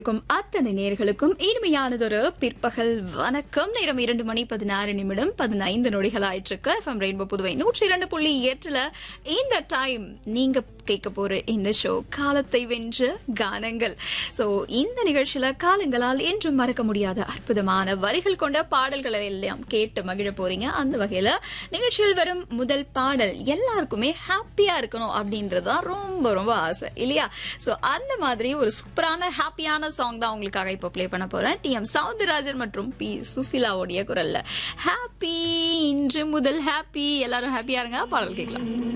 இருக்கும் அத்தனை நேர்களுக்கும் இனிமையானதொரு பிற்பகல் வணக்கம் நேரம் இரண்டு மணி பதினாறு நிமிடம் பதினைந்து நொடிகள் ஆயிட்டிருக்கு எஃப்எம் ரெயின்போ புதுவை நூற்றி இரண்டு புள்ளி எட்டுல இந்த டைம் நீங்க கேட்க போற இந்த ஷோ காலத்தை வென்ற கானங்கள் சோ இந்த நிகழ்ச்சியில காலங்களால் என்றும் மறக்க முடியாத அற்புதமான வரிகள் கொண்ட பாடல்களை எல்லாம் கேட்டு மகிழ போறீங்க அந்த வகையில நிகழ்ச்சியில் வரும் முதல் பாடல் எல்லாருக்குமே ஹாப்பியா இருக்கணும் அப்படின்றதுதான் ரொம்ப ரொம்ப ஆசை இல்லையா சோ அந்த மாதிரி ஒரு சூப்பரான ஹாப்பியான சாங் தான் உங்களுக்காக இப்போ ப்ளே பண்ண போறேன் டி எம் சவுந்தரராஜன் மற்றும் பி சுசிலாவுடைய குரல்ல ஹாப்பி இன்று முதல் ஹாப்பி எல்லாரும் ஹாப்பியா இருங்க பாடல் கேட்கலாம்